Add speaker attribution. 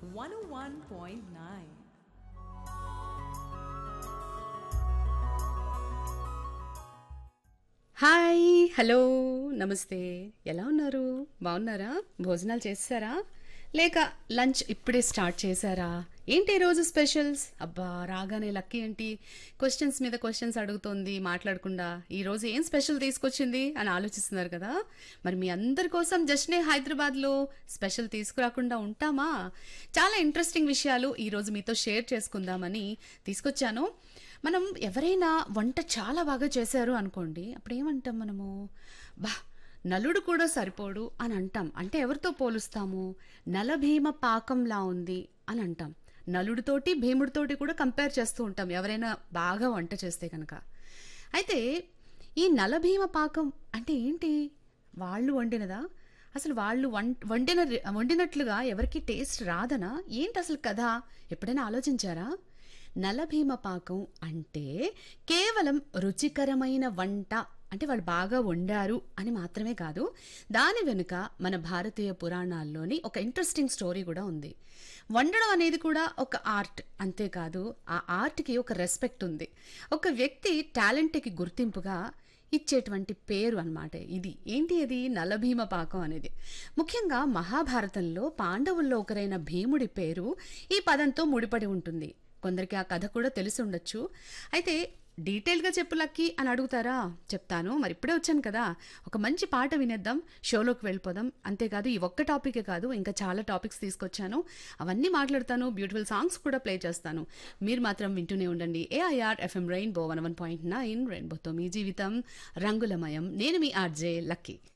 Speaker 1: 101.9.
Speaker 2: Hi hello నమస్తే ఎలా ఉన్నారు బాగున్నారా భోజనాలు చేస్తారా లేక లంచ్ ఇప్పుడే స్టార్ట్ చేశారా ఏంటి ఈరోజు స్పెషల్స్ అబ్బా రాగానే లక్కీ ఏంటి క్వశ్చన్స్ మీద క్వశ్చన్స్ అడుగుతోంది మాట్లాడకుండా ఈరోజు ఏం స్పెషల్ తీసుకొచ్చింది అని ఆలోచిస్తున్నారు కదా మరి మీ అందరి కోసం జస్ట్నే హైదరాబాద్లో స్పెషల్ తీసుకురాకుండా ఉంటామా చాలా ఇంట్రెస్టింగ్ విషయాలు ఈరోజు మీతో షేర్ చేసుకుందామని తీసుకొచ్చాను మనం ఎవరైనా వంట చాలా బాగా చేశారు అనుకోండి అప్పుడు ఏమంటాం మనము బా నలుడు కూడా సరిపోడు అని అంటాం అంటే ఎవరితో పోలుస్తాము నలభీమ పాకంలా ఉంది అని అంటాం నలుడితోటి భీముడితోటి కూడా కంపేర్ చేస్తూ ఉంటాం ఎవరైనా బాగా వంట చేస్తే కనుక అయితే ఈ నలభీమ పాకం అంటే ఏంటి వాళ్ళు వండినదా అసలు వాళ్ళు వం వండిన వండినట్లుగా ఎవరికి టేస్ట్ రాదనా ఏంటి అసలు కథ ఎప్పుడైనా ఆలోచించారా నలభీమ పాకం అంటే కేవలం రుచికరమైన వంట అంటే వాళ్ళు బాగా వండారు అని మాత్రమే కాదు దాని వెనుక మన భారతీయ పురాణాల్లోని ఒక ఇంట్రెస్టింగ్ స్టోరీ కూడా ఉంది వండడం అనేది కూడా ఒక ఆర్ట్ అంతేకాదు ఆ ఆర్ట్కి ఒక రెస్పెక్ట్ ఉంది ఒక వ్యక్తి టాలెంట్కి గుర్తింపుగా ఇచ్చేటువంటి పేరు అన్నమాట ఇది ఏంటి అది నలభీమ పాకం అనేది ముఖ్యంగా మహాభారతంలో పాండవుల్లో ఒకరైన భీముడి పేరు ఈ పదంతో ముడిపడి ఉంటుంది కొందరికి ఆ కథ కూడా తెలిసి ఉండొచ్చు అయితే డీటెయిల్గా చెప్పు లక్కీ అని అడుగుతారా చెప్తాను మరి ఇప్పుడే వచ్చాను కదా ఒక మంచి పాట వినేద్దాం షోలోకి వెళ్ళిపోదాం అంతేకాదు ఈ ఒక్క టాపికే కాదు ఇంకా చాలా టాపిక్స్ తీసుకొచ్చాను అవన్నీ మాట్లాడతాను బ్యూటిఫుల్ సాంగ్స్ కూడా ప్లే చేస్తాను మీరు మాత్రం వింటూనే ఉండండి AIR FM rainbow one one point nine రెయిన్బోతో మీ జీవితం రంగులమయం నేను మీ ఆర్జే లక్కీ